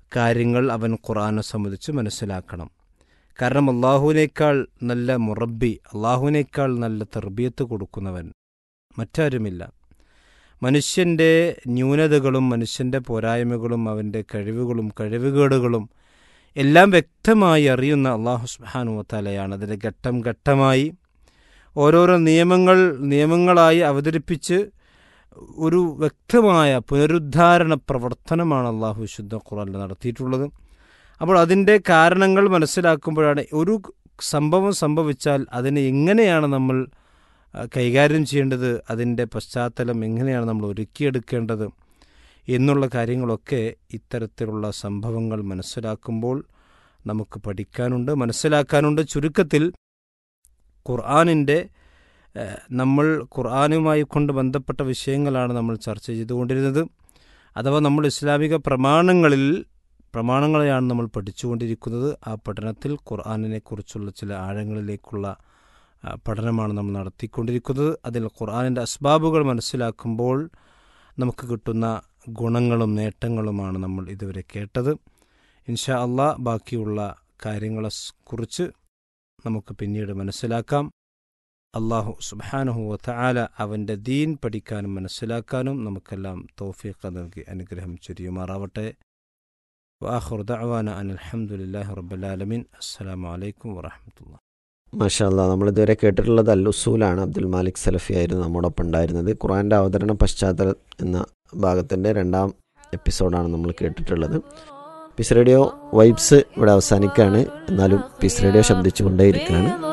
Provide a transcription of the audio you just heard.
കാര്യങ്ങൾ അവൻ ഖുർആനെ സംബന്ധിച്ച് മനസ്സിലാക്കണം കാരണം അള്ളാഹുവിനേക്കാൾ നല്ല മുറബി അള്ളാഹുവിനേക്കാൾ നല്ല തെർബിയത്ത് കൊടുക്കുന്നവൻ മറ്റാരുമില്ല മനുഷ്യൻ്റെ ന്യൂനതകളും മനുഷ്യൻ്റെ പോരായ്മകളും അവൻ്റെ കഴിവുകളും കഴിവുകേടുകളും എല്ലാം വ്യക്തമായി അറിയുന്ന അള്ളാഹു സുബാനുവത്തലയാണ് അതിൻ്റെ ഘട്ടം ഘട്ടമായി ഓരോരോ നിയമങ്ങൾ നിയമങ്ങളായി അവതരിപ്പിച്ച് ഒരു വ്യക്തമായ പുനരുദ്ധാരണ പ്രവർത്തനമാണ് അള്ളാഹു വിശുദ്ധ ഖുറാനിൽ നടത്തിയിട്ടുള്ളത് അപ്പോൾ അതിൻ്റെ കാരണങ്ങൾ മനസ്സിലാക്കുമ്പോഴാണ് ഒരു സംഭവം സംഭവിച്ചാൽ അതിനെ എങ്ങനെയാണ് നമ്മൾ കൈകാര്യം ചെയ്യേണ്ടത് അതിൻ്റെ പശ്ചാത്തലം എങ്ങനെയാണ് നമ്മൾ ഒരുക്കിയെടുക്കേണ്ടത് എന്നുള്ള കാര്യങ്ങളൊക്കെ ഇത്തരത്തിലുള്ള സംഭവങ്ങൾ മനസ്സിലാക്കുമ്പോൾ നമുക്ക് പഠിക്കാനുണ്ട് മനസ്സിലാക്കാനുണ്ട് ചുരുക്കത്തിൽ ഖുർആാനിൻ്റെ നമ്മൾ ഖുർആാനുമായി കൊണ്ട് ബന്ധപ്പെട്ട വിഷയങ്ങളാണ് നമ്മൾ ചർച്ച ചെയ്തുകൊണ്ടിരുന്നത് അഥവാ നമ്മൾ ഇസ്ലാമിക പ്രമാണങ്ങളിൽ പ്രമാണങ്ങളെയാണ് നമ്മൾ പഠിച്ചുകൊണ്ടിരിക്കുന്നത് ആ പഠനത്തിൽ ഖുർആാനിനെ കുറിച്ചുള്ള ചില ആഴങ്ങളിലേക്കുള്ള പഠനമാണ് നമ്മൾ നടത്തിക്കൊണ്ടിരിക്കുന്നത് അതിൽ ഖുർആാനിൻ്റെ അസ്ബാബുകൾ മനസ്സിലാക്കുമ്പോൾ നമുക്ക് കിട്ടുന്ന ഗുണങ്ങളും നേട്ടങ്ങളുമാണ് നമ്മൾ ഇതുവരെ കേട്ടത് ഇൻഷാ അള്ളാ ബാക്കിയുള്ള കാര്യങ്ങളെ കുറിച്ച് നമുക്ക് പിന്നീട് മനസ്സിലാക്കാം അള്ളാഹു സുബാനഹു വല അവൻ്റെ ദീൻ പഠിക്കാനും മനസ്സിലാക്കാനും നമുക്കെല്ലാം തോഫീഖ നൽകി അനുഗ്രഹം ചൊരിയുമാറാവട്ടെ വാഹുർ ദഅവാന അൻ അൽഹംദുലില്ലാഹി റബ്ബിൽ ആലമീൻ അസ്സലാമു അലൈക്കും വറഹ്മത്തുള്ളാഹി മാഷാല്ല നമ്മളിതുവരെ കേട്ടിട്ടുള്ളത് അൽ ഉസൂലാണ് അബ്ദുൽ മാലിക് സലഫി ആയിരുന്നു നമ്മോടൊപ്പം ഉണ്ടായിരുന്നത് ഖുറാൻ്റെ അവതരണ പശ്ചാത്തലം എന്ന ഭാഗത്തിൻ്റെ രണ്ടാം എപ്പിസോഡാണ് നമ്മൾ കേട്ടിട്ടുള്ളത് പീസ് റേഡിയോ വൈബ്സ് ഇവിടെ അവസാനിക്കുകയാണ് എന്നാലും പീസ് റേഡിയോ ശബ്ദിച്ചുകൊണ്ടേയിരിക്കുകയാണ്